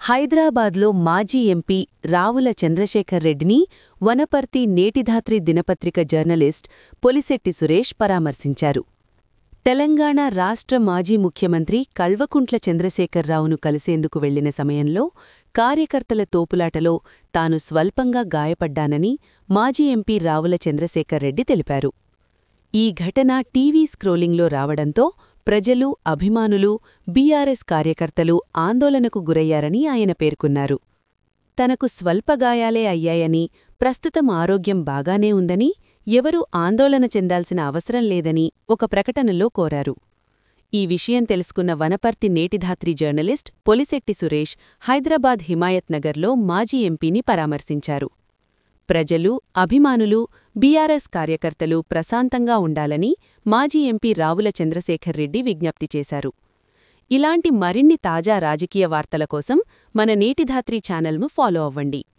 హైదరాబాద్లో మాజీ ఎంపీ రావుల చంద్రశేఖర్ రెడ్డిని వనపర్తి నేటిధాత్రి దినపత్రిక జర్నలిస్ట్ పొలిశెట్టి సురేష్ పరామర్శించారు తెలంగాణ రాష్ట్ర మాజీ ముఖ్యమంత్రి కల్వకుంట్ల చంద్రశేఖర్రావును కలిసేందుకు వెళ్లిన సమయంలో కార్యకర్తల తోపులాటలో తాను స్వల్పంగా గాయపడ్డానని మాజీ ఎంపీ రావుల చంద్రశేఖర్ రెడ్డి తెలిపారు ఈ ఘటన టీవీ స్క్రోలింగ్లో రావడంతో ప్రజలు అభిమానులు బీఆర్ఎస్ కార్యకర్తలు ఆందోళనకు గురయ్యారని ఆయన పేర్కొన్నారు తనకు స్వల్పగాయాలే అయ్యాయని ప్రస్తుతం ఆరోగ్యం బాగానే ఉందని ఎవరూ ఆందోళన చెందాల్సిన అవసరం లేదని ఒక ప్రకటనలో కోరారు ఈ విషయం తెలుసుకున్న వనపర్తి నేటిధాత్రి జర్నలిస్ట్ పొలిశెట్టి సురేష్ హైదరాబాద్ హిమాయత్ నగర్లో మాజీ ఎంపీని పరామర్శించారు ప్రజలు అభిమానులు బీఆర్ఎస్ కార్యకర్తలు ప్రశాంతంగా ఉండాలని మాజీ ఎంపీ రావుల చంద్రశేఖర్ రెడ్డి విజ్ఞప్తి చేశారు ఇలాంటి మరిన్ని తాజా రాజకీయ వార్తల కోసం మన నేటిధాత్రి ఛానల్ను ఫాలో అవ్వండి